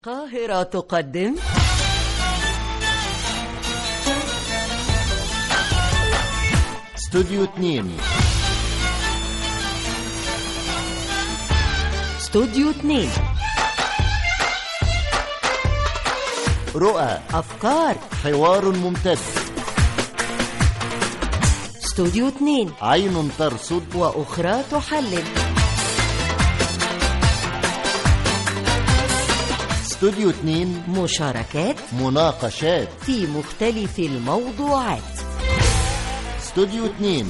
القاهرة تقدم استوديو 2 استوديو 2 رؤى أفكار حوار ممتد استوديو 2 عين ترصد وأخرى تحلل استوديو 2 مشاركات مناقشات في مختلف الموضوعات استوديو 2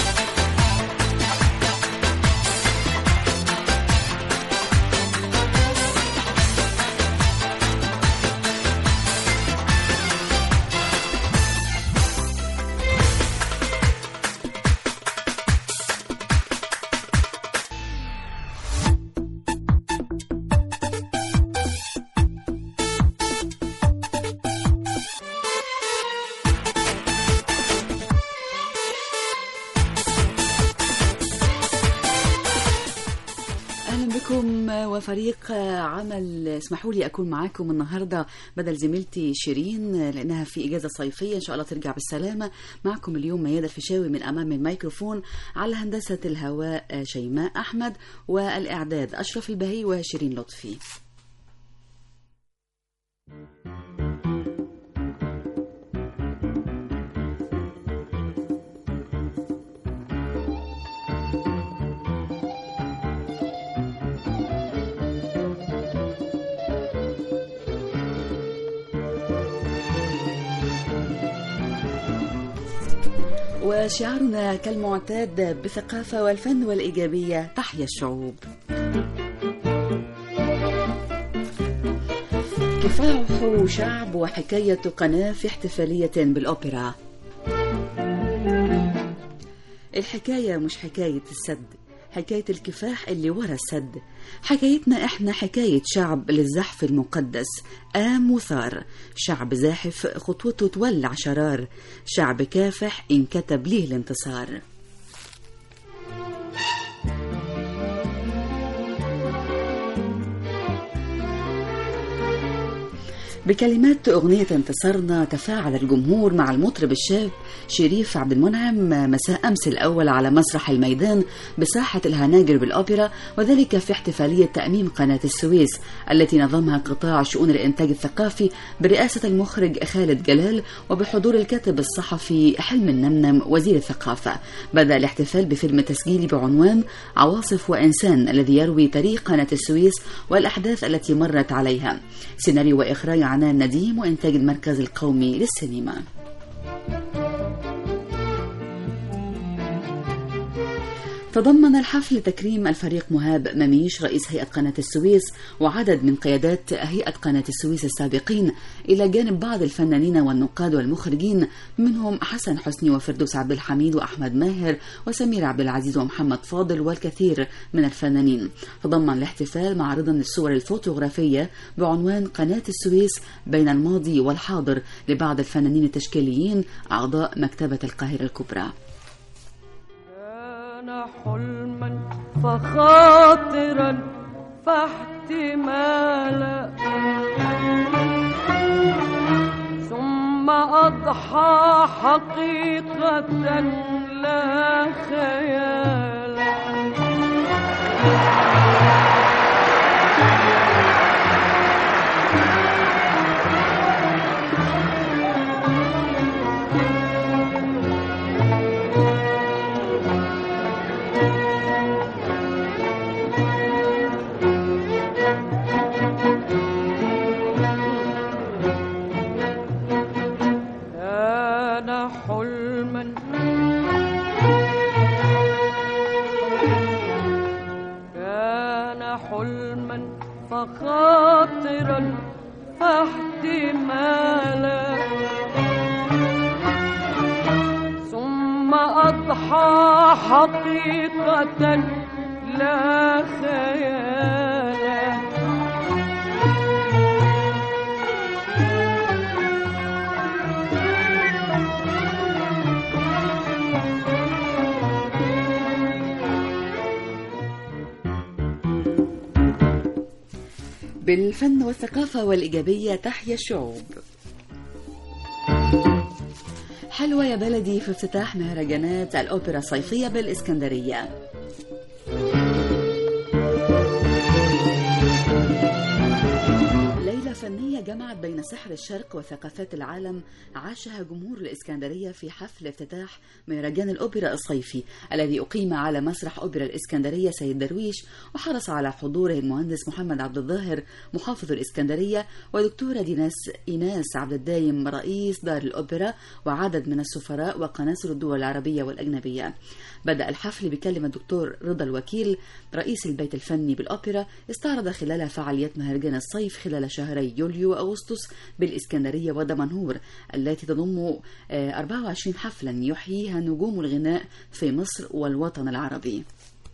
اهلا بكم وفريق عمل اسمحوا لي اكون معاكم النهارده بدل زميلتي شيرين لانها في اجازه صيفيه ان شاء الله ترجع بالسلامه معكم اليوم ميادة الفيشاوي من امام الميكروفون على هندسه الهواء شيماء احمد والاعداد اشرف البهي وشيرين لطفي وشعارنا كالمعتاد بالثقافه والفن والايجابيه تحيا الشعوب كفاح شعب وحكاية قناة في احتفالية بالأوبرا الحكاية مش حكاية السد حكاية الكفاح اللي ورا السد حكايتنا احنا حكاية شعب للزحف المقدس قام وثار شعب زاحف خطوته تولع شرار شعب كافح انكتب ليه الانتصار بكلمات أغنية انتصارنا تفاعل الجمهور مع المطرب الشاب شريف عبد المنعم مساء أمس الأول على مسرح الميدان بساحة الهناجر بالأوبرا وذلك في احتفالية تأميم قناة السويس التي نظمها قطاع شؤون الإنتاج الثقافي برئاسة المخرج خالد جلال وبحضور الكاتب الصحفي حلم النمنم وزير الثقافة بدأ الاحتفال بفيلم تسجيلي بعنوان عواصف وإنسان الذي يروي تاريخ قناة السويس والأحداث التي مرت عليها سيناريو وإخراج عنان نديم وإنتاج المركز القومي للسينما تضمن الحفل تكريم الفريق مهاب مميش رئيس هيئة قناة السويس وعدد من قيادات هيئة قناة السويس السابقين إلى جانب بعض الفنانين والنقاد والمخرجين منهم حسن حسني وفردوس عبد الحميد وأحمد ماهر وسمير عبد العزيز ومحمد فاضل والكثير من الفنانين تضمن الاحتفال معرضا للصور الفوتوغرافية بعنوان قناة السويس بين الماضي والحاضر لبعض الفنانين التشكيليين أعضاء مكتبة القاهرة الكبرى كان حلما فخاطرا فاحتمالا ثم أضحى حقيقة لا خيالا كان حلما كان حلما فخاطرا فاحتمالا ثم أضحى حقيقة لا خيالا بالفن والثقافة والإيجابية تحيا الشعوب حلوة يا بلدي في افتتاح مهرجانات الأوبرا الصيفية بالإسكندرية ليلة فنية جمعت بين سحر الشرق وثقافات العالم عاشها جمهور الإسكندرية في حفل افتتاح مهرجان الأوبرا الصيفي الذي أقيم على مسرح أوبرا الإسكندرية سيد درويش وحرص على حضوره المهندس محمد عبد الظاهر محافظ الإسكندرية ودكتورة ديناس إيناس عبد الدايم رئيس دار الأوبرا وعدد من السفراء وقناصل الدول العربية والأجنبية بدأ الحفل بكلمة الدكتور رضا الوكيل رئيس البيت الفني بالأوبرا استعرض خلالها فعاليات مهرجان الصيف خلال شهري يوليو وأغسطس بالإسكندرية ودمنهور التي تضم آه، 24 حفلا يحييها نجوم الغناء في مصر والوطن العربي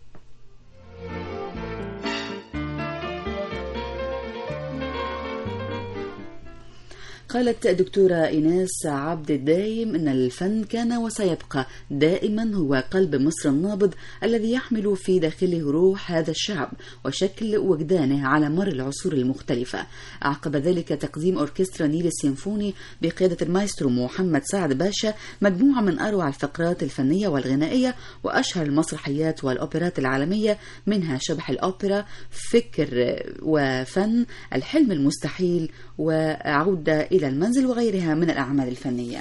قالت دكتورة إيناس عبد الدايم أن الفن كان وسيبقى دائما هو قلب مصر النابض الذي يحمل في داخله روح هذا الشعب وشكل وجدانه على مر العصور المختلفة أعقب ذلك تقديم أوركسترا نيل السيمفوني بقيادة المايسترو محمد سعد باشا مجموعة من أروع الفقرات الفنية والغنائية وأشهر المسرحيات والأوبرات العالمية منها شبح الأوبرا فكر وفن الحلم المستحيل وعودة إلى المنزل وغيرها من الأعمال الفنية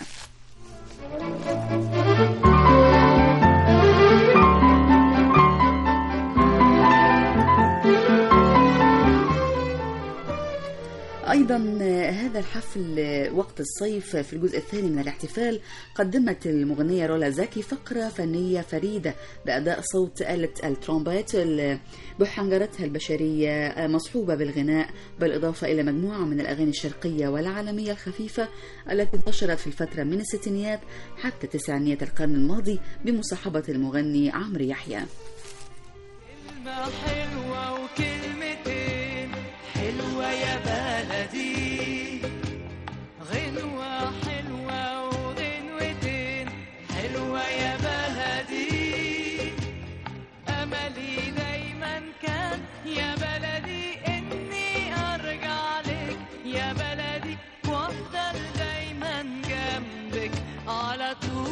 أيضا هذا الحفل وقت الصيف في الجزء الثاني من الاحتفال قدمت المغنية رولا زكي فقرة فنية فريدة بأداء صوت آلة الترومبيت بحنجرتها البشرية مصحوبة بالغناء بالإضافة إلى مجموعة من الأغاني الشرقية والعالمية الخفيفة التي انتشرت في الفترة من الستينيات حتى تسعينيات القرن الماضي بمصاحبة المغني عمرو يحيى كلمة حلوة وكلمتين حلوة يا بلدي غنوة حلوة وغنوتين حلوة يا بلدي أملي دايما كان يا بلدي إني أرجع لك يا بلدي وأفضل دايما جنبك على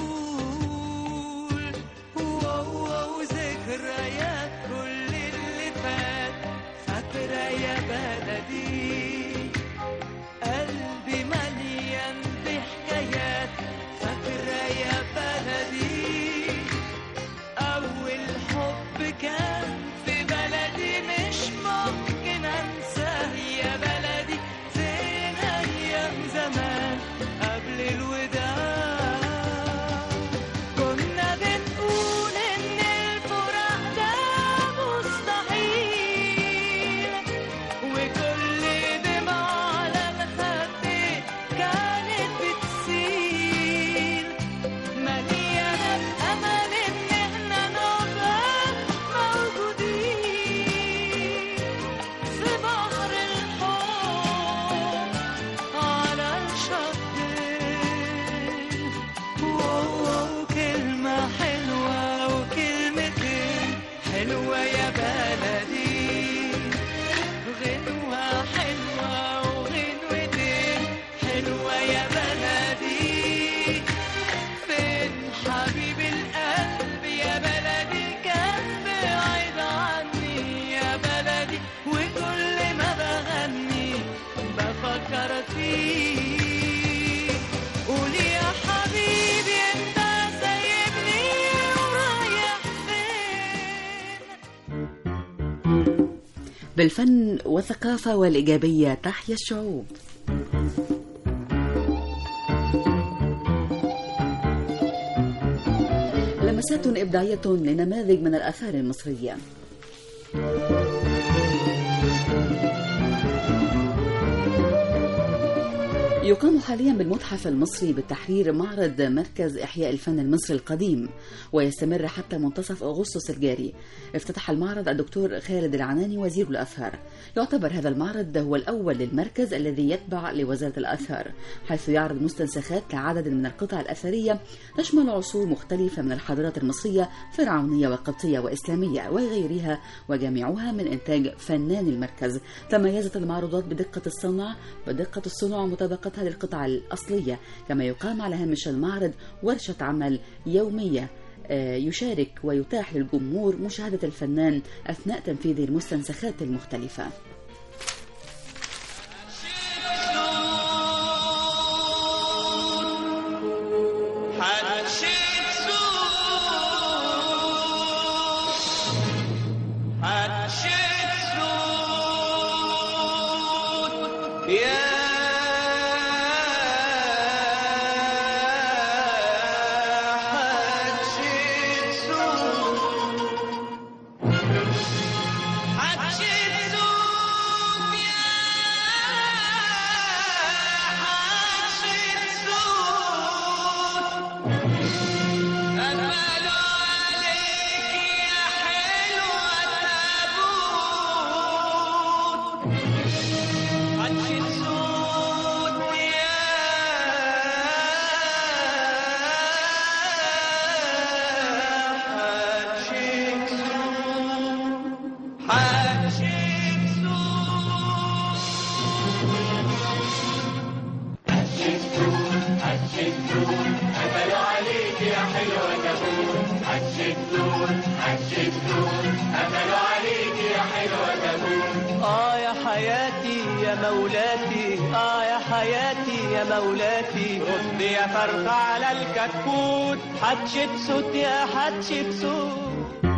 طول واو ذكريات كل اللي فات فاكرة يا بلدي قلبي مليان بحكايات فاكرة يا بلدي أول حب كان في بلدي مش ممكن أنساه يا بلدي فين أيام زمان قبل الوداع كنا بنقول إن الفراق ده مستحيل وكل دمعة على الخد كانت بتسيل مليانة بأمل إن إحنا نبقى موجودين في بحر الحب على الشطين واو كلمة حلوة وكلمتين حلوة يا بلدي غنوة حلوة وغنوتين حلوة يا بلدي فين حبيب القلب يا بلدي كان بعيد عني يا بلدي وكل ما بغني بفكر فيه قول يا حبيبي انت سايبني ورايح فين بالفن والثقافة والإيجابية تحيا الشعوب لمسات إبداعية لنماذج من الآثار المصرية يقام حاليا بالمتحف المصري بالتحرير معرض مركز إحياء الفن المصري القديم ويستمر حتى منتصف أغسطس الجاري افتتح المعرض الدكتور خالد العناني وزير الأزهر يعتبر هذا المعرض هو الأول للمركز الذي يتبع لوزارة الأزهر حيث يعرض مستنسخات لعدد من القطع الأثرية تشمل عصور مختلفة من الحضارات المصرية فرعونية وقبطية وإسلامية وغيرها وجميعها من إنتاج فنان المركز تميزت المعروضات بدقة الصنع بدقة الصنع ومطابقتها للقطع الأصلية كما يقام على هامش المعرض ورشة عمل يومية آه، يشارك ويتاح للجمهور مشاهدة الفنان أثناء تنفيذ المستنسخات المختلفة حنشد صوت حنشد صوت يا حنشد صوت حنشد صوت يا حنشد صوت أملوا عليك يا حلوة تابوت حنشد صوت يا حنشد صوت حنشد صوت آه يا حياتي يا مولاتي آه يا حياتي يا مولاتي ردي يا فرخة على الكتكوت حتشد صوت يا حتشد صوت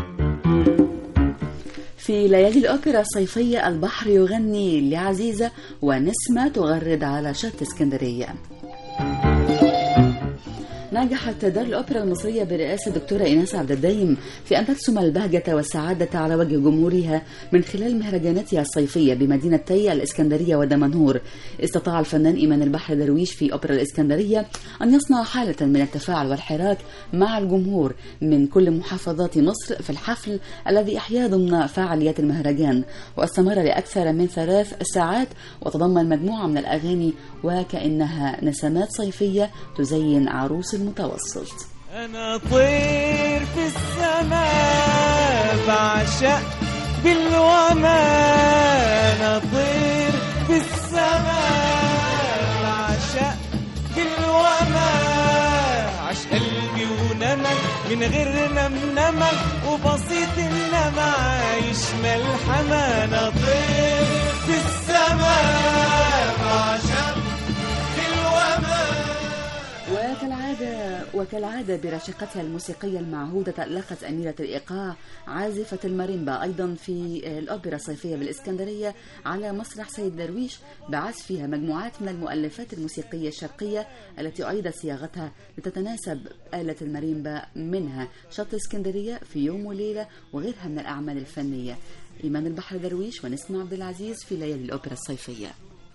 في ليالي الأوبرا الصيفية البحر يغني لعزيزة ونسمة تغرد على شط اسكندرية نجحت دار الأوبرا المصرية برئاسة الدكتورة إيناس عبد الدايم في أن ترسم البهجة والسعادة على وجه جمهورها من خلال مهرجاناتها الصيفية بمدينتي الإسكندرية ودمنهور استطاع الفنان إيمان البحر درويش في أوبرا الإسكندرية أن يصنع حالة من التفاعل والحراك مع الجمهور من كل محافظات مصر في الحفل الذي أحيا ضمن فعاليات المهرجان واستمر لأكثر من ثلاث ساعات وتضمن مجموعة من الأغاني وكأنها نسمات صيفية تزين عروس المتوسط أنا طير في السماء بعشق بالوما أنا طير في السماء بعشق بالوما عش قلبي ونمك من غير نمنمك وبسيط انما عايش ملحمة أنا طير في السماء بعشق بالوما وكالعادة وكالعادة برشقتها الموسيقية المعهودة تألقت أميرة الإيقاع عازفة الماريمبا أيضا في الأوبرا الصيفية بالإسكندرية على مسرح سيد درويش بعزفها مجموعات من المؤلفات الموسيقية الشرقية التي أعيدت صياغتها لتتناسب آلة الماريمبا منها شط اسكندرية في يوم وليلة وغيرها من الأعمال الفنية إيمان البحر درويش ونسمة عبد العزيز في ليالي الأوبرا الصيفية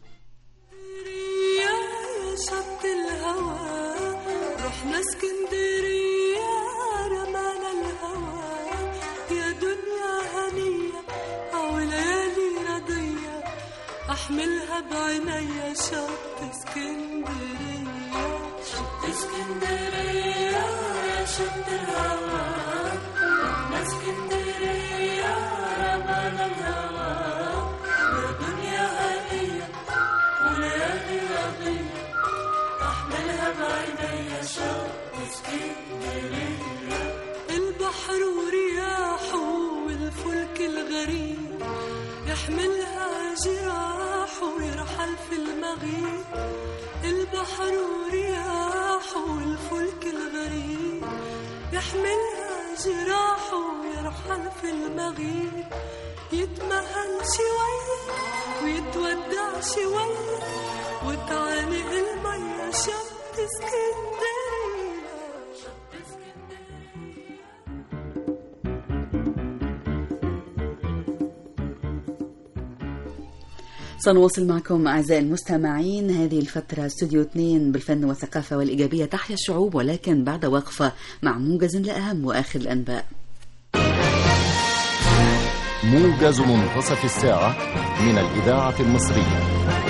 يا شط الهوى رحنا اسكندرية رمانا الهوى يا دنيا هنية أو ليالي رضية أحملها بعينيا شط اسكندرية شط اسكندرية يا شط الهوى رحنا اسكندرية رمانا الهوى يا دنيا هنية وليالي رضية أحملها بعينيا شوق اسكندرية البحر ورياحه والفلك الغريب يحملها جراحه ويرحل في المغيب البحر ورياحه والفلك الغريب يحملها جراحه ويرحل في المغيب يتمهل شوية ويتودع شوية وتعانق المية شط اسكندرية شط اسكندرية سنواصل معكم أعزائي المستمعين هذه الفترة استوديو 2 بالفن والثقافة والإيجابية تحيا الشعوب ولكن بعد وقفة مع موجز لأهم وآخر الأنباء موجز منتصف الساعة من الإذاعة المصرية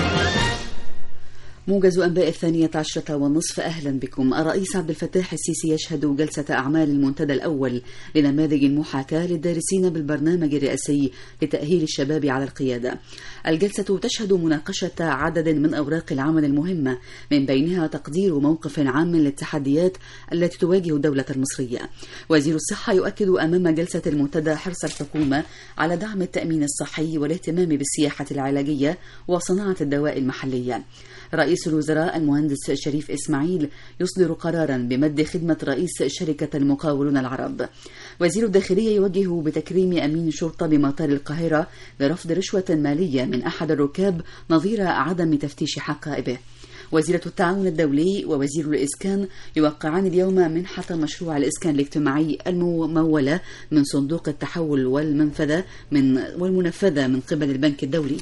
موجز أنباء الثانية عشرة والنصف أهلا بكم الرئيس عبد الفتاح السيسي يشهد جلسة أعمال المنتدى الأول لنماذج المحاكاة للدارسين بالبرنامج الرئاسي لتأهيل الشباب على القيادة الجلسة تشهد مناقشة عدد من أوراق العمل المهمة من بينها تقدير موقف عام للتحديات التي تواجه الدولة المصرية وزير الصحة يؤكد أمام جلسة المنتدى حرص الحكومة على دعم التأمين الصحي والاهتمام بالسياحة العلاجية وصناعة الدواء المحلية رئيس الوزراء المهندس شريف إسماعيل يصدر قرارا بمد خدمة رئيس شركة المقاولون العرب وزير الداخلية يوجه بتكريم أمين شرطة بمطار القاهرة برفض رشوة مالية من أحد الركاب نظير عدم تفتيش حقائبه وزيرة التعاون الدولي ووزير الإسكان يوقعان اليوم منحة مشروع الإسكان الاجتماعي الممولة من صندوق التحول والمنفذة من والمنفذة من قبل البنك الدولي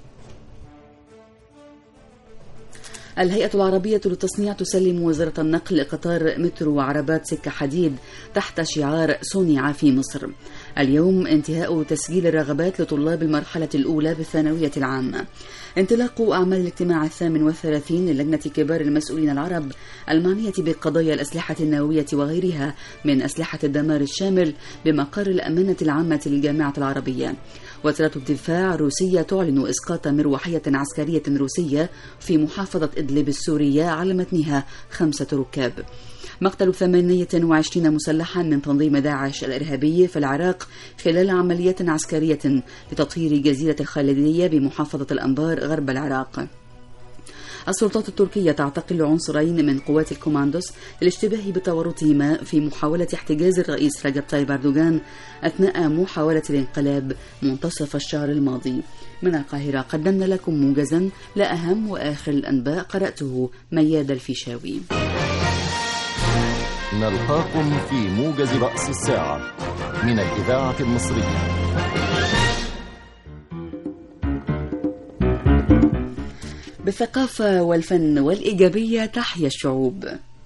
الهيئة العربية للتصنيع تسلم وزارة النقل قطار مترو وعربات سكة حديد تحت شعار صنع في مصر اليوم انتهاء تسجيل الرغبات لطلاب المرحلة الأولى بالثانوية العامة انطلاق أعمال الاجتماع الثامن والثلاثين للجنة كبار المسؤولين العرب المعنية بقضايا الأسلحة النووية وغيرها من أسلحة الدمار الشامل بمقر الأمانة العامة للجامعة العربية وزارة الدفاع الروسية تعلن إسقاط مروحية عسكرية روسية في محافظة إدلب السورية على متنها خمسة ركاب مقتل 28 مسلحا من تنظيم داعش الإرهابي في العراق خلال عملية عسكرية لتطهير جزيرة الخالدية بمحافظة الأنبار غرب العراق السلطات التركية تعتقل عنصرين من قوات الكوماندوس للاشتباه بتورطهما في محاولة احتجاز الرئيس رجب طيب أردوغان أثناء محاولة الانقلاب منتصف الشهر الماضي من القاهرة قدمنا لكم موجزا لأهم وآخر الأنباء قرأته مياد الفيشاوي نلقاكم في موجز رأس الساعة من الإذاعة المصرية بالثقافة والفن والإيجابية تحيا الشعوب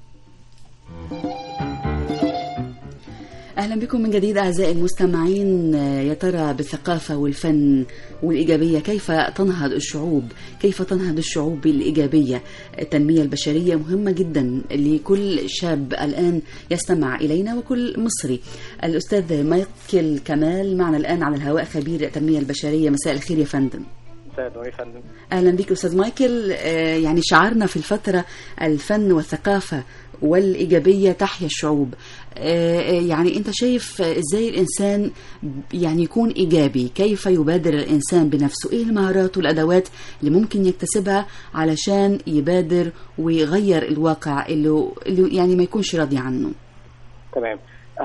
أهلا بكم من جديد أعزائي المستمعين يا ترى بالثقافة والفن والإيجابية كيف تنهض الشعوب كيف تنهض الشعوب بالإيجابية التنمية البشرية مهمة جدا لكل شاب الآن يستمع إلينا وكل مصري الأستاذ مايكل كمال معنا الآن على الهواء خبير التنمية البشرية مساء الخير يا فندم مساء النور يا فندم اهلا بك استاذ مايكل آه، يعني شعارنا في الفتره الفن والثقافه والايجابيه تحيا الشعوب آه، آه، يعني انت شايف آه، ازاي الانسان يعني يكون ايجابي كيف يبادر الانسان بنفسه ايه المهارات والادوات اللي ممكن يكتسبها علشان يبادر ويغير الواقع اللي, اللي يعني ما يكونش راضي عنه تمام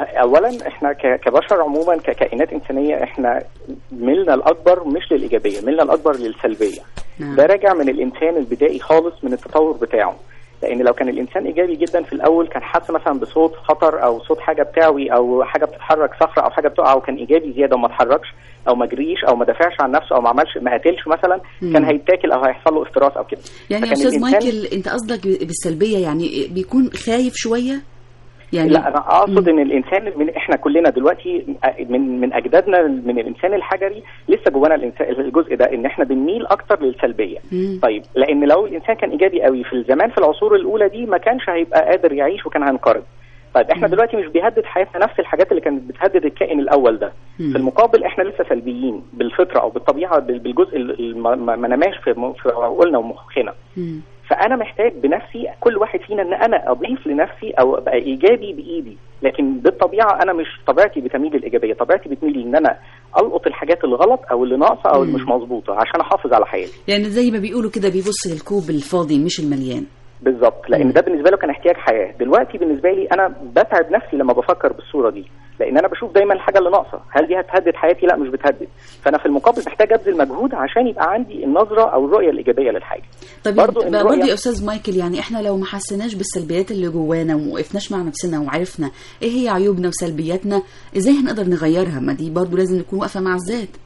اولا احنا ك- كبشر عموما ككائنات انسانيه احنا ميلنا الاكبر مش للايجابيه ميلنا الاكبر للسلبيه نعم. ده راجع من الانسان البدائي خالص من التطور بتاعه لان لو كان الانسان ايجابي جدا في الاول كان حس مثلا بصوت خطر او صوت حاجه بتاوي او حاجه بتتحرك صخره او حاجه بتقع وكان ايجابي زياده وما اتحركش او ما جريش او ما دافعش عن نفسه او ما عملش ما قتلش مثلا مم. كان هيتاكل او هيحصل له افتراس او كده يعني يا فكان استاذ الإنسان- مايكل انت قصدك بالسلبيه يعني بيكون خايف شويه يعني لا انا اقصد ان الانسان من احنا كلنا دلوقتي من من اجدادنا من الانسان الحجري لسه جوانا الانسان الجزء ده ان احنا بنميل اكتر للسلبيه مم. طيب لان لو الانسان كان ايجابي قوي في الزمان في العصور الاولى دي ما كانش هيبقى قادر يعيش وكان هينقرض طيب احنا دلوقتي مش بيهدد حياتنا نفس الحاجات اللي كانت بتهدد الكائن الاول ده مم. في المقابل احنا لسه سلبيين بالفطره او بالطبيعه بال- بالجزء اللي ما ما- ما نماش في م- في عقولنا ومخنا مم. فانا محتاج بنفسي كل واحد فينا ان انا اضيف لنفسي او ابقى ايجابي بايدي لكن بالطبيعه انا مش طبيعتي بتميل للايجابيه طبيعتي بتميل ان انا القط الحاجات الغلط او اللي ناقصه او اللي مم. مش مظبوطه عشان احافظ على حياتي يعني زي ما بيقولوا كده بيبص للكوب الفاضي مش المليان بالظبط مم. لان ده بالنسبه له كان احتياج حياه دلوقتي بالنسبه لي انا بتعب نفسي لما بفكر بالصوره دي لان انا بشوف دايما الحاجه اللي ناقصه هل دي هتهدد حياتي لا مش بتهدد فانا في المقابل محتاج ابذل مجهود عشان يبقى عندي النظره او الرؤيه الايجابيه للحاجه طب برضو برضو, إن برضو الرؤية- يا استاذ مايكل يعني احنا لو ما حسيناش بالسلبيات اللي جوانا وما وقفناش مع نفسنا وعرفنا ايه هي عيوبنا وسلبياتنا ازاي هنقدر نغيرها ما دي برضو لازم نكون واقفه مع الذات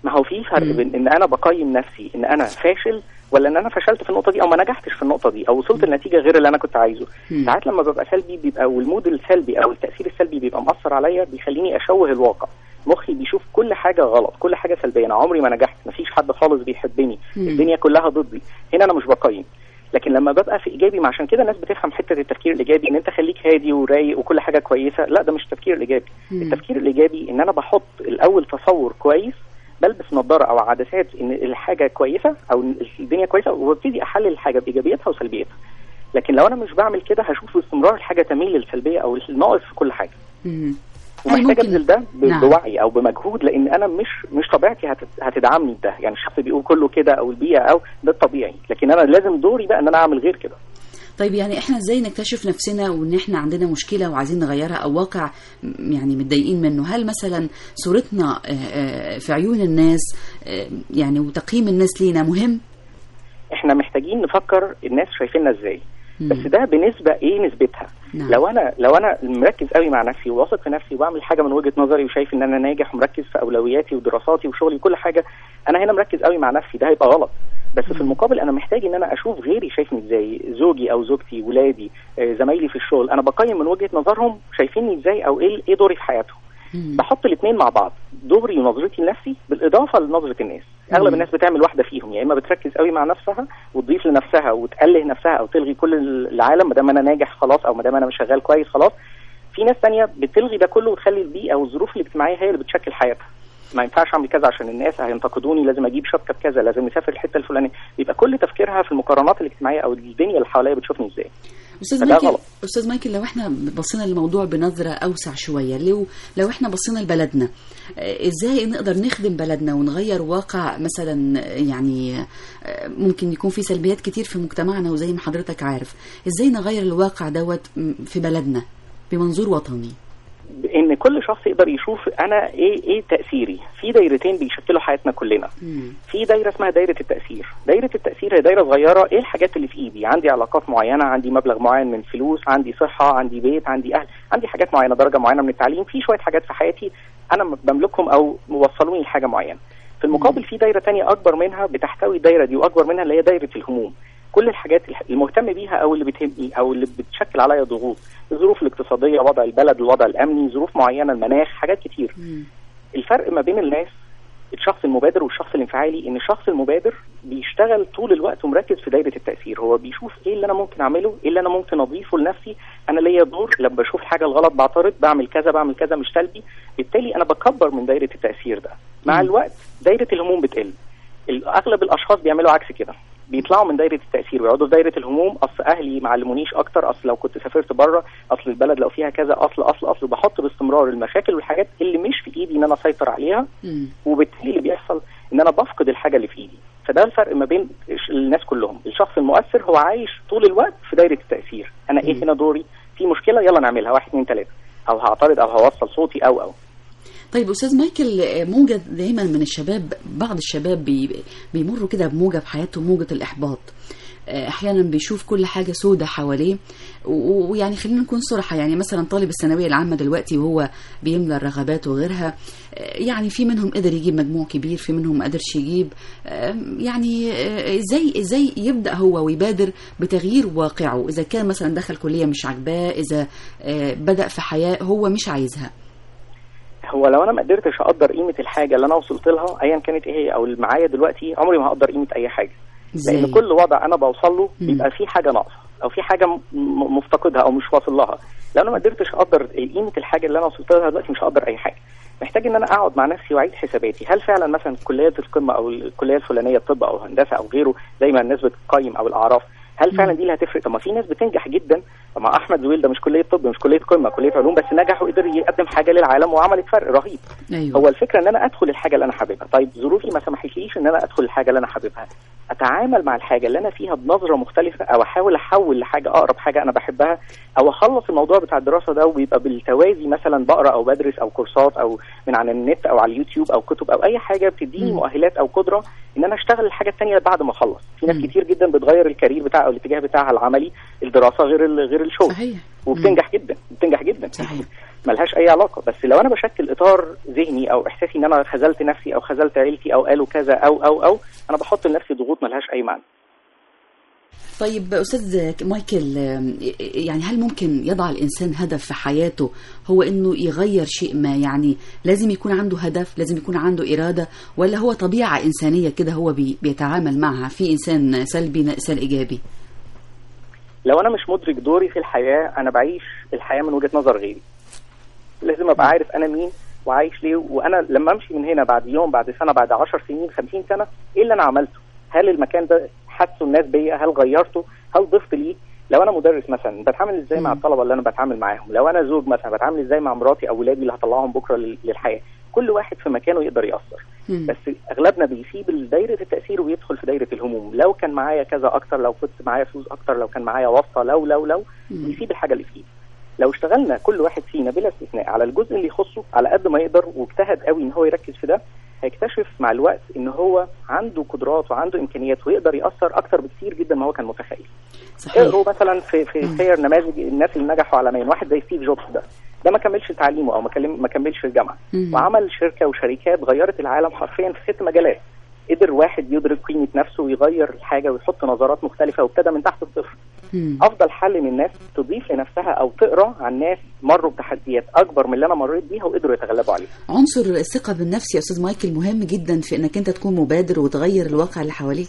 ما هو في فرق مم. بين ان انا بقيم نفسي ان انا فاشل ولا ان انا فشلت في النقطه دي او ما نجحتش في النقطه دي او وصلت لنتيجه غير اللي انا كنت عايزه مم. ساعات لما ببقى سلبي بيبقى والمود السلبي او التاثير السلبي بيبقى مأثر عليا بيخليني اشوه الواقع مخي بيشوف كل حاجه غلط كل حاجه سلبيه انا عمري ما نجحت مفيش حد خالص بيحبني مم. الدنيا كلها ضدي هنا انا مش بقيم لكن لما ببقى في ايجابي ما عشان كده الناس بتفهم حته التفكير الايجابي ان انت خليك هادي ورايق وكل حاجه كويسه لا ده مش التفكير الايجابي مم. التفكير الايجابي ان انا بحط الاول تصور كويس بلبس نظاره او عدسات ان الحاجه كويسه او إن الدنيا كويسه وابتدي احلل الحاجه بايجابياتها وسلبياتها لكن لو انا مش بعمل كده هشوف باستمرار الحاجه تميل للسلبيه او الناقص في كل حاجه مم. هل ومحتاج ممكن- ابذل ده ب- نعم. بوعي او بمجهود لان انا مش مش طبيعتي هت- هتدعمني بده يعني الشخص بيقول كله كده او البيئه او ده الطبيعي لكن انا لازم دوري بقى ان انا اعمل غير كده طيب يعني احنا ازاي نكتشف نفسنا وان احنا عندنا مشكله وعايزين نغيرها او واقع م- يعني متضايقين منه هل مثلا صورتنا آه، آه، في عيون الناس آه، يعني وتقييم الناس لينا مهم احنا محتاجين نفكر الناس شايفيننا ازاي مم. بس ده بنسبه ايه نسبتها نعم. لو انا لو انا مركز قوي مع نفسي وواثق في نفسي وبعمل حاجه من وجهه نظري وشايف ان انا ناجح ومركز في اولوياتي ودراساتي وشغلي وكل حاجه انا هنا مركز قوي مع نفسي ده هيبقى غلط بس في المقابل انا محتاج ان انا اشوف غيري شايفني ازاي زوجي او زوجتي ولادي آه، زمايلي في الشغل انا بقيم من وجهه نظرهم شايفيني ازاي او ايه ايه دوري في حياتهم مم. بحط الاثنين مع بعض دوري ونظرتي لنفسي بالاضافه لنظره الناس اغلب مم. الناس بتعمل واحده فيهم يا اما بتركز قوي مع نفسها وتضيف لنفسها وتقله نفسها او تلغي كل العالم ما دام انا ناجح خلاص او ما دام انا مش شغال كويس خلاص في ناس تانية بتلغي ده كله وتخلي البيئه والظروف الاجتماعيه هي اللي بتشكل حياتها ما ينفعش اعمل كذا عشان الناس هينتقدوني لازم اجيب شبكه بكذا لازم نسافر الحته الفلانيه يبقى كل تفكيرها في المقارنات الاجتماعيه او الدنيا اللي حواليا بتشوفني ازاي استاذ فده مايكل غلط. استاذ مايكل لو احنا بصينا للموضوع بنظره اوسع شويه لو لو احنا بصينا لبلدنا آه، ازاي نقدر نخدم بلدنا ونغير واقع مثلا آه، يعني آه، ممكن يكون في سلبيات كتير في مجتمعنا وزي ما حضرتك عارف ازاي نغير الواقع دوت م- في بلدنا بمنظور وطني ان كل شخص يقدر يشوف انا ايه ايه تاثيري في دايرتين بيشكلوا حياتنا كلنا مم. في دايره اسمها دايره التاثير دايره التاثير هي دايره صغيره ايه الحاجات اللي في ايدي عندي علاقات معينه عندي مبلغ معين من فلوس عندي صحه عندي بيت عندي اهل عندي حاجات معينه درجه معينه من التعليم في شويه حاجات في حياتي انا بملكهم او موصلوني لحاجه معينه في المقابل في دايره تانية اكبر منها بتحتوي الدايره دي واكبر منها اللي هي دايره الهموم كل الحاجات الح- المهتم بيها او اللي بتهمني او اللي بتشكل عليا ضغوط الظروف الاقتصاديه وضع البلد الوضع الامني ظروف معينه المناخ حاجات كتير مم. الفرق ما بين الناس الشخص المبادر والشخص الانفعالي ان الشخص المبادر بيشتغل طول الوقت ومركز في دايره التاثير هو بيشوف ايه اللي انا ممكن اعمله ايه اللي انا ممكن اضيفه لنفسي انا ليا دور لما بشوف الحاجه الغلط بعترض بعمل كذا بعمل كذا مش سلبي بالتالي انا بكبر من دايره التاثير ده مع مم. الوقت دايره الهموم بتقل ال- اغلب الاشخاص بيعملوا عكس كده بيطلعوا من دايره التاثير ويقعدوا في دايره الهموم اصل اهلي ما علمونيش اكتر اصل لو كنت سافرت بره اصل البلد لو فيها كذا اصل اصل اصل بحط باستمرار المشاكل والحاجات اللي مش في ايدي ان انا اسيطر عليها مم. وبالتالي اللي بيحصل ان انا بفقد الحاجه اللي في ايدي فده الفرق ما بين الش- الناس كلهم الشخص المؤثر هو عايش طول الوقت في دايره التاثير انا ايه هنا دوري في مشكله يلا نعملها واحد اتنين تلاته او هعترض او هوصل صوتي او او طيب استاذ مايكل آه، موجة دايما من الشباب بعض الشباب بي بيمروا كده بموجة في حياتهم موجة الإحباط آه، احيانا بيشوف كل حاجه سودة حواليه و- ويعني خلينا نكون صراحه يعني مثلا طالب الثانويه العامه دلوقتي وهو بيملى الرغبات وغيرها آه، يعني في منهم قدر يجيب مجموع كبير في منهم ما قدرش يجيب آه، يعني آه، ازاي ازاي يبدا هو ويبادر بتغيير واقعه اذا كان مثلا دخل كليه مش عاجباه اذا آه، بدا في حياه هو مش عايزها هو لو انا ما قدرتش اقدر قيمه الحاجه اللي انا وصلت لها ايا كانت ايه هي او اللي معايا دلوقتي عمري ما هقدر قيمه اي حاجه ازاي لان كل وضع انا بوصل له مم. بيبقى فيه حاجه ناقصه او في حاجه م- م- مفتقدها او مش واصل لها لو انا ما قدرتش اقدر قيمه الحاجه اللي انا وصلت لها دلوقتي مش هقدر اي حاجه محتاج ان انا اقعد مع نفسي واعيد حساباتي هل فعلا مثلا كليات القمه او الكليه الفلانيه الطب او هندسه او غيره زي ما الناس بتقيم او الاعراف هل فعلا دي اللي هتفرق طب ما في ناس بتنجح جدا طب ما احمد زويل ده مش كليه طب مش كليه قمه كليه علوم بس نجح وقدر يقدم حاجه للعالم وعملت فرق رهيب ايوه هو الفكره ان انا ادخل الحاجه اللي انا حاببها طيب ظروفي ما سمحتليش ان انا ادخل الحاجه اللي انا حاببها اتعامل مع الحاجه اللي انا فيها بنظره مختلفه او احاول احول لحاجه اقرب حاجه انا بحبها او اخلص الموضوع بتاع الدراسه ده ويبقى بالتوازي مثلا بقرا او بدرس او كورسات او من على النت او على اليوتيوب او كتب او اي حاجه بتديني مم. مؤهلات او قدره ان انا اشتغل الحاجه الثانيه بعد ما اخلص في ناس مم. كتير جدا بتغير الكارير بتاعها او الاتجاه بتاعها العملي الدراسه غير ال- غير الشغل صحيح وبتنجح جدا بتنجح جدا صحيح ملهاش اي علاقه بس لو انا بشكل اطار ذهني او احساسي ان انا خذلت نفسي او خذلت عيلتي او قالوا كذا او او او انا بحط لنفسي ضغوط ملهاش اي معنى طيب أستاذ مايكل آم، يعني هل ممكن يضع الإنسان هدف في حياته هو إنه يغير شيء ما يعني لازم يكون عنده هدف لازم يكون عنده إرادة ولا هو طبيعة إنسانية كده هو بي بيتعامل معها في إنسان سلبي إنسان إيجابي لو انا مش مدرك دوري في الحياه انا بعيش الحياه من وجهه نظر غيري لازم ابقى عارف انا مين وعايش ليه وانا لما امشي من هنا بعد يوم بعد سنه بعد 10 سنين 50 سنه ايه اللي انا عملته هل المكان ده حسوا الناس بيا هل غيرته هل ضفت ليه لو انا مدرس مثلا بتعامل ازاي مع مم. الطلبه اللي انا بتعامل معاهم لو انا زوج مثلا بتعامل ازاي مع مراتي او ولادي اللي هطلعهم بكره لل- للحياه كل واحد في مكانه يقدر ياثر مم. بس اغلبنا بيسيب دايره التاثير ويدخل في دايره الهموم لو كان معايا كذا اكتر لو كنت معايا فلوس اكتر لو كان معايا واسطه لو لو لو مم. بيسيب الحاجه اللي فيه لو اشتغلنا كل واحد فينا بلا استثناء على الجزء اللي يخصه على قد ما يقدر واجتهد قوي ان هو يركز في ده هيكتشف مع الوقت ان هو عنده قدرات وعنده امكانيات ويقدر ياثر اكتر بكتير جدا ما هو كان متخيل صحيح اقروا مثلا في في مم. سير نماذج الناس اللي نجحوا عالميا واحد زي ستيف جوبز ده ده ما كملش تعليمه او ما كلم- ما كملش الجامعه مم. وعمل شركه وشركات غيرت العالم حرفيا في ست مجالات قدر واحد يدرك قيمه نفسه ويغير الحاجه ويحط نظرات مختلفه وابتدى من تحت الصفر مم. افضل حل ان الناس تضيف لنفسها او تقرا عن ناس مروا بتحديات اكبر من اللي انا مريت بيها وقدروا يتغلبوا عليها عنصر الثقة بالنفس يا أستاذ مايكل مهم جدا في إنك أنت تكون مبادر وتغير الواقع اللي حواليك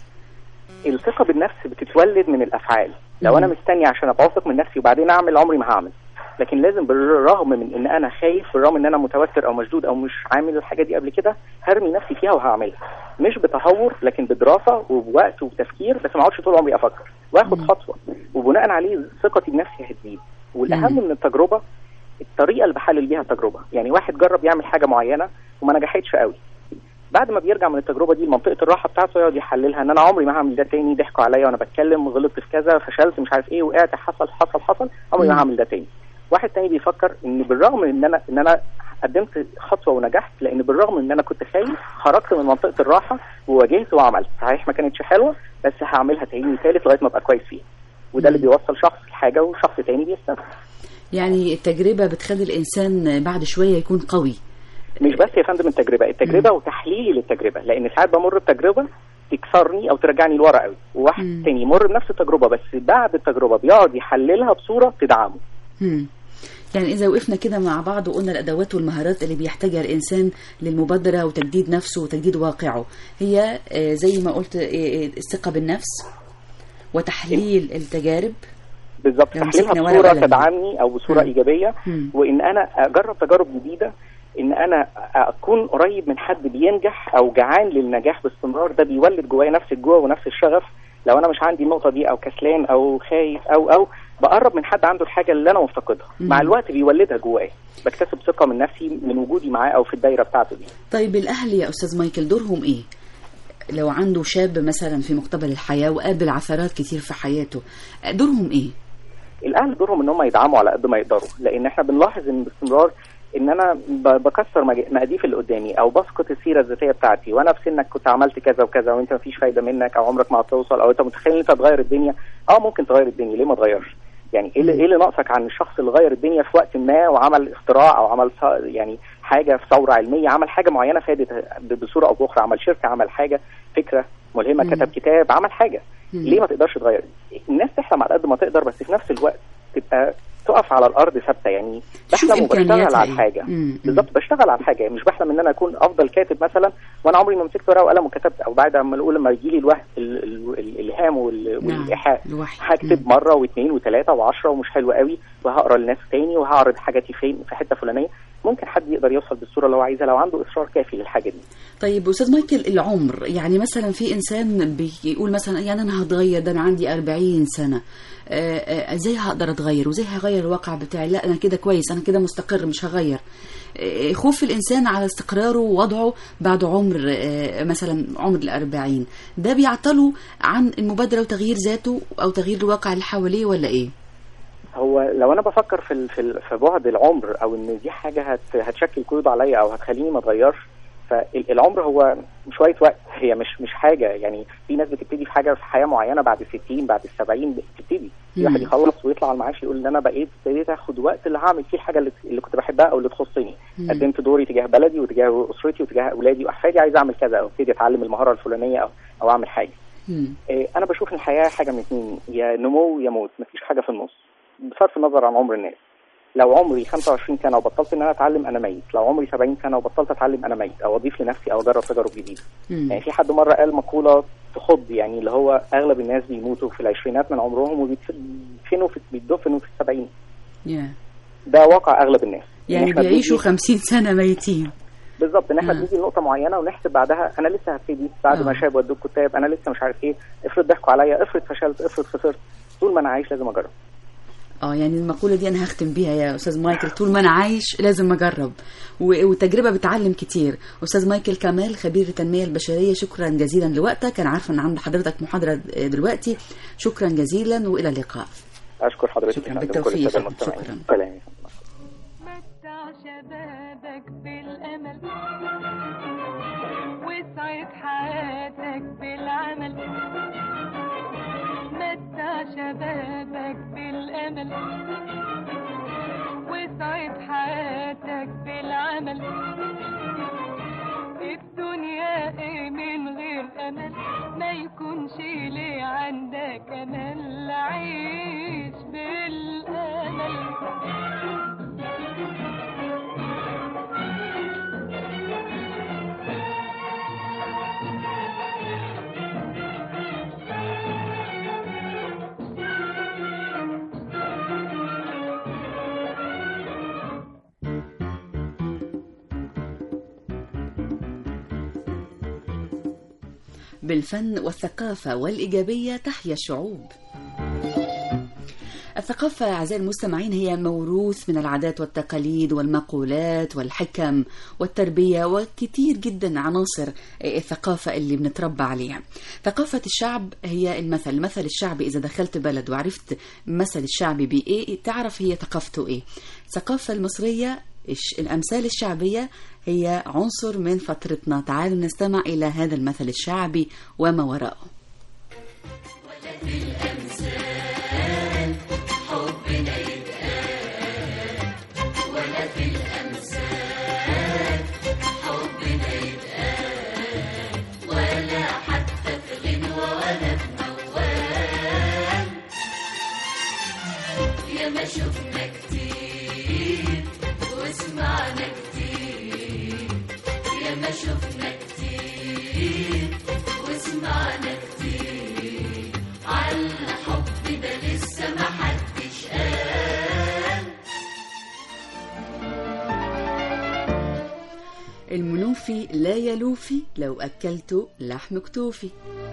الثقه بالنفس بتتولد من الافعال لو انا مم. مستني عشان ابقى واثق من نفسي وبعدين اعمل عمري ما هعمل لكن لازم بالرغم من ان انا خايف بالرغم ان انا متوتر او مشدود او مش عامل الحاجه دي قبل كده هرمي نفسي فيها وهعملها مش بتهور لكن بدراسه وبوقت وبتفكير بس ما اقعدش طول عمري افكر واخد مم. خطوه وبناء عليه ثقتي بنفسي هتزيد والاهم مم. من التجربه الطريقه اللي بحلل بيها التجربه يعني واحد جرب يعمل حاجه معينه وما نجحتش قوي بعد ما بيرجع من التجربه دي لمنطقه الراحه بتاعته يقعد يحللها ان انا عمري ما هعمل ده تاني ضحكوا عليا وانا بتكلم غلطت في كذا فشلت مش عارف ايه وقعت حصل حصل حصل عمري ما مم. هعمل ده تاني واحد تاني بيفكر ان بالرغم من ان انا ان انا قدمت خطوه ونجحت لان بالرغم من ان انا كنت خايف خرجت من منطقه الراحه وواجهت وعملت صحيح ما كانتش حلوه بس هعملها تاني وتالت لغايه ما ابقى كويس فيها وده اللي مم. بيوصل شخص لحاجه وشخص تاني بيستمر يعني التجربة بتخلي الإنسان بعد شوية يكون قوي مش بس يا فندم التجربه التجربه وتحليلي للتجربه لان ساعات بمر بتجربه تكسرني او ترجعني لورا قوي وواحد مم. تاني يمر بنفس التجربه بس بعد التجربه بيقعد يحللها بصوره تدعمه مم. يعني إذا وقفنا كده مع بعض وقلنا الأدوات والمهارات اللي بيحتاجها الإنسان للمبادرة وتجديد نفسه وتجديد واقعه هي آه، زي ما قلت آه، آه، الثقة بالنفس وتحليل التجارب بالظبط لو تحليلها مسكنا ورقة بصوره وقلم. تدعمني او بصوره مم. ايجابيه مم. وان انا اجرب تجارب جديده ان انا اكون قريب من حد بينجح او جعان للنجاح باستمرار ده بيولد جوايا نفس الجوع ونفس الشغف لو انا مش عندي النقطه دي او كسلان او خايف او او بقرب من حد عنده الحاجه اللي انا مفتقدها مم. مع الوقت بيولدها جوايا بكتسب ثقه من نفسي من وجودي معاه او في الدايره بتاعته دي طيب الأهل يا أستاذ مايكل دورهم إيه؟ لو عنده شاب مثلا في مقتبل الحياة وقابل عثرات كتير في حياته دورهم إيه؟ الاهل دورهم ان هم يدعموا على قد ما يقدروا لان احنا بنلاحظ ان باستمرار ان انا ب- بكسر مج- مقاديف اللي قدامي او بسقط السيره الذاتيه بتاعتي وانا في سنك كنت عملت كذا وكذا وانت مفيش فايده منك او عمرك ما هتوصل او انت متخيل ان انت تغير الدنيا اه ممكن تغير الدنيا ليه ما تغيرش يعني ايه اللي, إيه اللي ناقصك عن الشخص اللي غير الدنيا في وقت ما وعمل اختراع او عمل ص- يعني حاجه في ثوره علميه عمل حاجه معينه فادت ب- بصوره او باخرى عمل شركه عمل حاجه فكره ملهمه مم. كتب كتاب عمل حاجه مم. ليه ما تقدرش تغير الناس تحلم على قد ما تقدر بس في نفس الوقت تبقى تقف على الارض ثابته يعني تشوف بحلم وبشتغل إمكانياتها على إيه. الحاجه مم. مم. بالظبط بشتغل على الحاجه مش بحلم ان انا اكون افضل كاتب مثلا وانا عمري ما مسكت ورقه وقلم وكتبت او بعد ما اقول لما يجي لي الوهم ال- ال- الالهام وال- نعم، والايحاء الوحي. هكتب مم. مره واثنين وثلاثه وعشرة ومش حلو قوي وهقرا لناس تاني وهعرض حاجاتي فين في حته فلانيه ممكن حد يقدر يوصل بالصوره اللي هو عايزها لو عنده اصرار كافي للحاجه دي طيب استاذ مايكل العمر يعني مثلا في انسان بيقول مثلا يعني انا هتغير ده انا عندي 40 سنه آه، آه، ازاي هقدر اتغير وازاي هغير الواقع بتاعي لا انا كده كويس انا كده مستقر مش هغير آه، خوف الانسان على استقراره ووضعه بعد عمر آه، مثلا عمر الأربعين ده بيعطله عن المبادره وتغيير ذاته او تغيير الواقع اللي حواليه ولا ايه هو لو انا بفكر في ال- في ال- في بعد العمر او ان دي حاجه هت هتشكل قيود عليا او هتخليني ما اتغيرش فالعمر هو شويه وقت هي مش مش حاجه يعني في ناس بتبتدي في حاجه في حياه معينه بعد ال 60 بعد ال 70 بتبتدي في واحد مم. يخلص ويطلع على المعاش يقول ان انا بقيت ابتديت اخد وقت اللي هعمل فيه الحاجه اللي, اللي كنت بحبها او اللي تخصني مم. قدمت دوري تجاه بلدي وتجاه اسرتي وتجاه اولادي واحفادي عايز اعمل كذا او ابتدي اتعلم المهاره الفلانيه او او اعمل حاجه مم. إيه، انا بشوف ان الحياه حاجه من اتنين يا نمو يا موت مفيش حاجه في النص بصرف النظر عن عمر الناس لو عمري 25 سنه وبطلت ان انا اتعلم انا ميت لو عمري 70 سنه وبطلت اتعلم انا ميت او اضيف لنفسي او اجرب تجارب جديده مم. يعني في حد مره قال مقوله تخض يعني اللي هو اغلب الناس بيموتوا في العشرينات من عمرهم وبيدفنوا في بيدفنوا في السبعين يا. ده واقع اغلب الناس إن يعني إحنا بيعيشوا بنيجي- خمسين سنة ميتين بالظبط ان احنا آه. بنيجي لنقطه معينه ونحسب بعدها انا لسه هبتدي بعد آه. ما شاب ودوك كتاب انا لسه مش عارف ايه افرض ضحكوا عليا افرض فشلت افرض خسرت طول ما انا عايش لازم اجرب اه يعني المقولة دي أنا هختم بيها يا أستاذ مايكل طول ما أنا عايش لازم أجرب و- والتجربة بتعلم كتير أستاذ مايكل كمال خبير التنمية البشرية شكرا جزيلا لوقتك أنا عارفة أن عند حضرتك محاضرة دلوقتي شكرا جزيلا وإلى اللقاء اشكر حضرتك شكراً يا فندم. بالتوفيق كل الساده يا فندم. المستمعين شكراً. سلام متع شبابك بالأمل وسعد حياتك بالعمل متع شبابك بالأمل وسعد حياتك بالعمل الدنيا ايه من غير امل ما يكونش ليه عندك امل عيش بالامل بالفن والثقافة والإيجابية تحيا الشعوب الثقافة أعزائي المستمعين هي موروث من العادات والتقاليد والمقولات والحكم والتربية وكتير جدا عناصر الثقافة اللي بنتربى عليها ثقافة الشعب هي المثل المثل الشعبي إذا دخلت بلد وعرفت مثل الشعبي بإيه تعرف هي ثقافته إيه الثقافة المصرية الش- الأمثال الشعبية هي عنصر من فترتنا تعالوا نستمع إلى هذا المثل الشعبي وما وراءه المنوفي لا يلوفي لو أكلت لحم كتوفي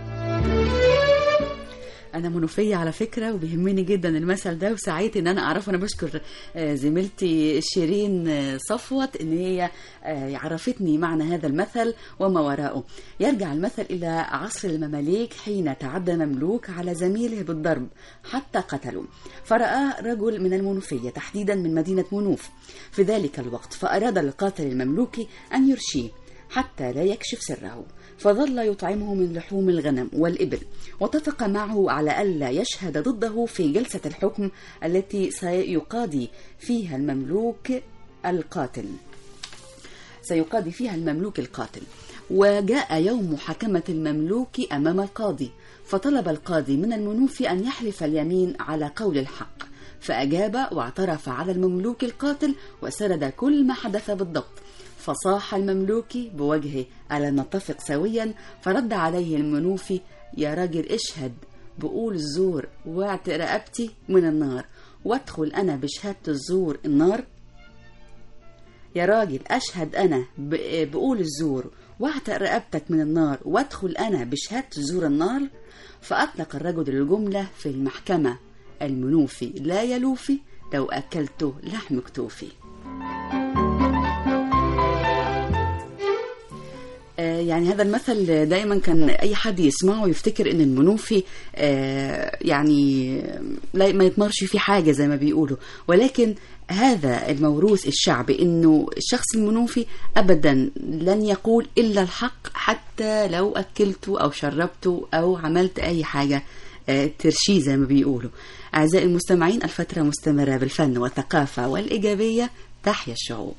أنا منوفية على فكرة وبيهمني جدا المثل ده وسعيت إن أنا أعرفه أنا بشكر آه، زميلتي شيرين آه، صفوت إن هي آه، عرفتني معنى هذا المثل وما وراءه يرجع المثل إلى عصر المماليك حين تعدى مملوك على زميله بالضرب حتى قتله فرآه رجل من المنوفية تحديدا من مدينة منوف في ذلك الوقت فأراد القاتل المملوكي أن يرشيه حتى لا يكشف سره فظل يطعمه من لحوم الغنم والإبل واتفق معه على ألا يشهد ضده في جلسة الحكم التي سيقاضي فيها المملوك القاتل سيقاضي فيها المملوك القاتل وجاء يوم محاكمة المملوك أمام القاضي فطلب القاضي من المنوف أن يحلف اليمين على قول الحق فأجاب واعترف على المملوك القاتل وسرد كل ما حدث بالضبط فصاح المملوكي بوجهه ألا نتفق سويا فرد عليه المنوفي يا راجل اشهد بقول الزور واعت رقبتي من النار وادخل أنا بشهادة الزور النار يا راجل أشهد أنا ب- بقول الزور واعتق رقبتك من النار وادخل أنا بشهادة الزور النار فأطلق الرجل الجملة في المحكمة المنوفي لا يلوفي لو أكلته لحم كتوفي آه، يعني هذا المثل دايما كان اي حد يسمعه يفتكر ان المنوفي آه، يعني لا ما يتمرش في حاجه زي ما بيقولوا ولكن هذا الموروث الشعبي انه الشخص المنوفي ابدا لن يقول الا الحق حتى لو اكلته او شربته او عملت اي حاجه آه، ترشيه زي ما بيقولوا اعزائي المستمعين الفتره مستمره بالفن والثقافه والايجابيه تحيا الشعوب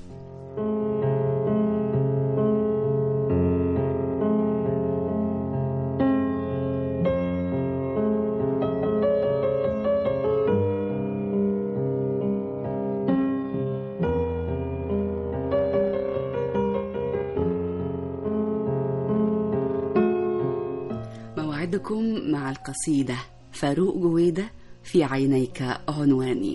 موعدكم مع القصيدة فاروق جويدة في عينيك عنواني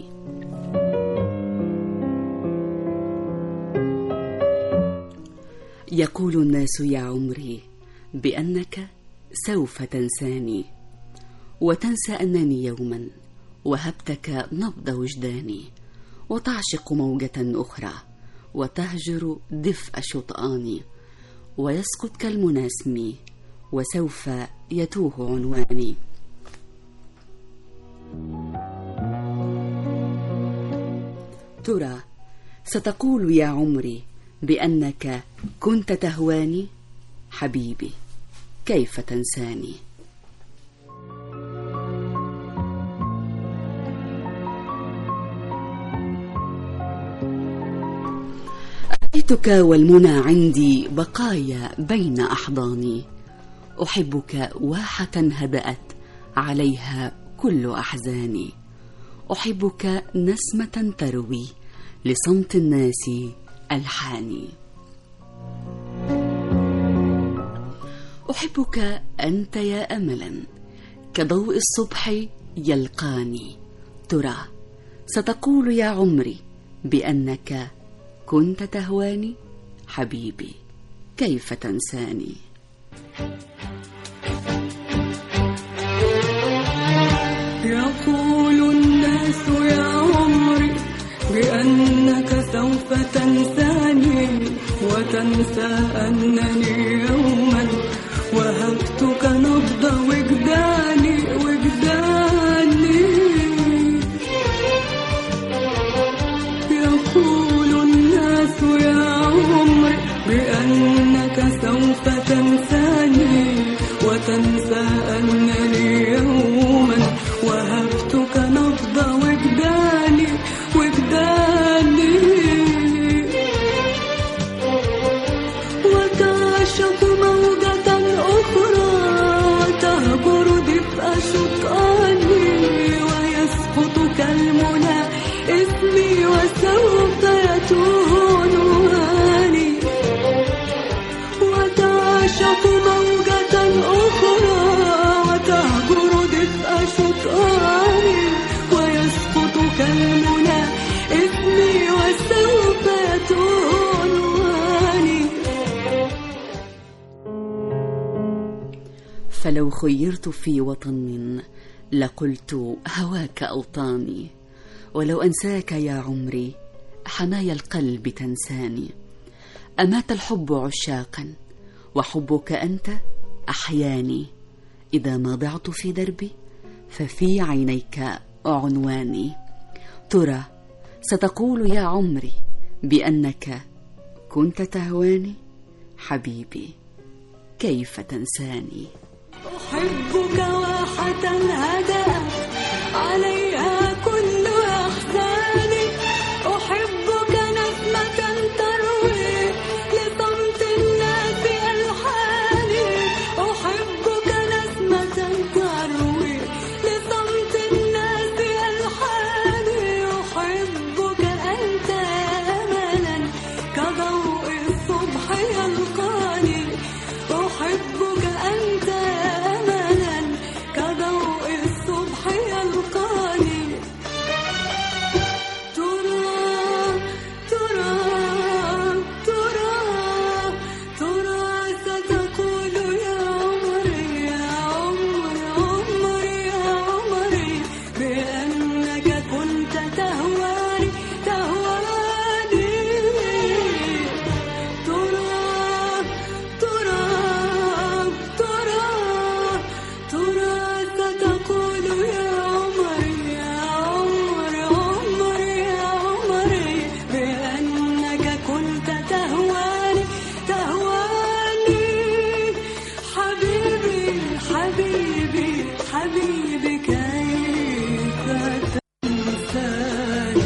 يقول الناس يا عمري بأنك سوف تنساني وتنسى أنني يوما وهبتك نبض وجداني وتعشق موجة أخرى وتهجر دفء شطآني ويسقط كالمناسم وسوف يتوه عنواني ترى ستقول يا عمري بأنك كنت تهواني حبيبي كيف تنساني أتيتك والمنى عندي بقايا بين أحضاني أحبك واحة هدأت عليها كل أحزاني أحبك نسمة تروي لصمت الناس ألحاني أحبك أنت يا أملا كضوء الصبح يلقاني ترى ستقول يا عمري بأنك كنت تهواني حبيبي كيف تنساني يقول الناس يا عمري بأنك سوف تنساني وتنسى أنني يوما وهبتك نبض وجداني وجداني يقول الناس يا عمري بأنك سوف تنساني وتنسى أنني يوما وهبتك نبض وجداني وجداني وتعشق موجة أخرى وتهجر دفء شطآني ويسقط كالمنى اسمي وسوف يتوه عنواني وتعشق موجة أخرى وتهجر دفء شطآني ويسقط كالمنى اسمي وسوف يتوه عنواني فلو خيرت في وطن لقلت هواك أوطاني ولو أنساك يا عمري حنايا القلب تنساني أمات الحب عشاقا وحبك أنت أحياني إذا ما ضعت في دربي ففي عينيك عنواني ترى ستقول يا عمري بأنك كنت تهواني حبيبي كيف تنساني أحبك واحة هدأت عليها كل أحزاني أحبك نسمة تروي لصمت الناس ألحاني أحبك نسمة تروي لصمت الناس ألحاني أحبك أنت أملا كضوء الصبح يلقاني أحبك أنت أملا كضوء الصبح حبيبي كيف تنساني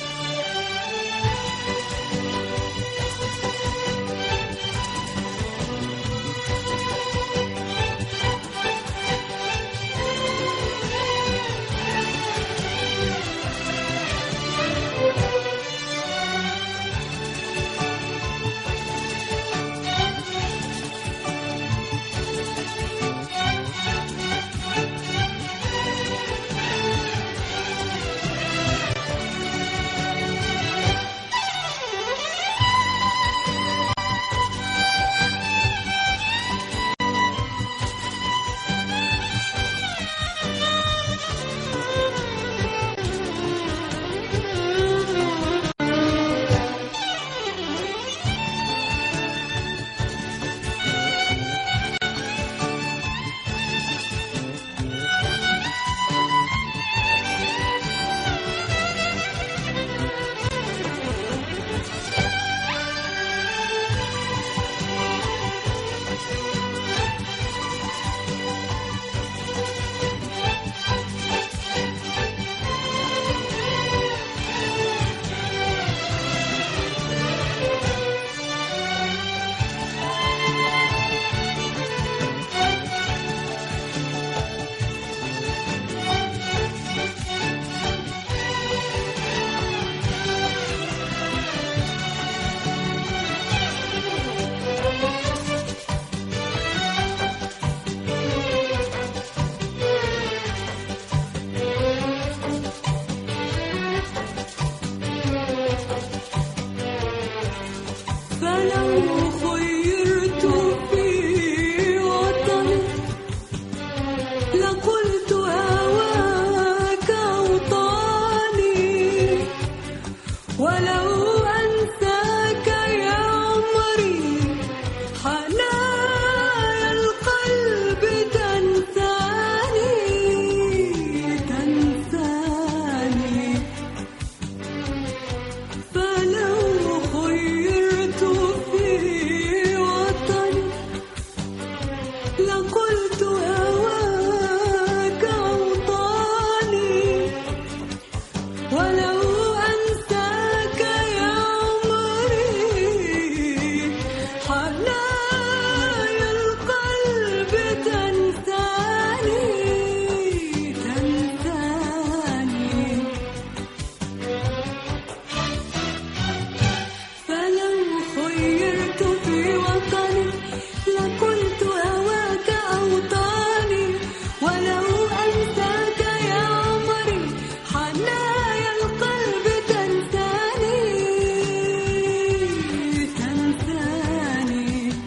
فلو خيرت في وطني لقلت هواك أوطاني ولو أنساك يا عمري حنايا القلب تنساني تنساني فلو خيرت في وطني لقلت هواك أوطاني ولو أنساك يا عمري حنايا القلب تنساني تنساني فلو خيرت في وطني لقلت هواك أوطاني ولو أنساك يا عمري حنايا القلب تنساني تنساني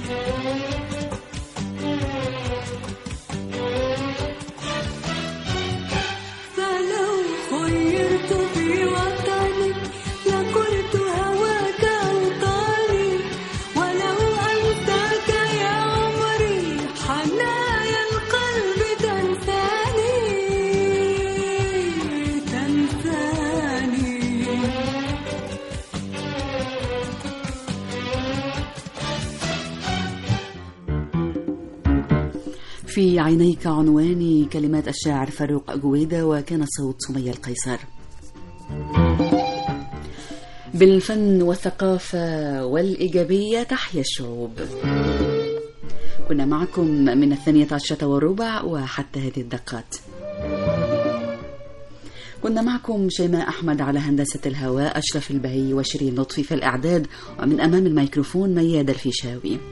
فلو خيرت في وطني لقلت هواك أوطاني ولو أنساك يا عمري حنايا القلب تنساني تنساني في عينيك عنواني كلمات الشاعر فاروق جويدة وكان صوت سمية القيصر بالفن والثقافة والإيجابية تحيا الشعوب كنا معكم من الثانية عشرة والربع وحتى هذه الدقات كنا معكم شيماء أحمد على هندسة الهواء أشرف البهي وشيرين لطفي في الإعداد ومن أمام الميكروفون مياد الفيشاوي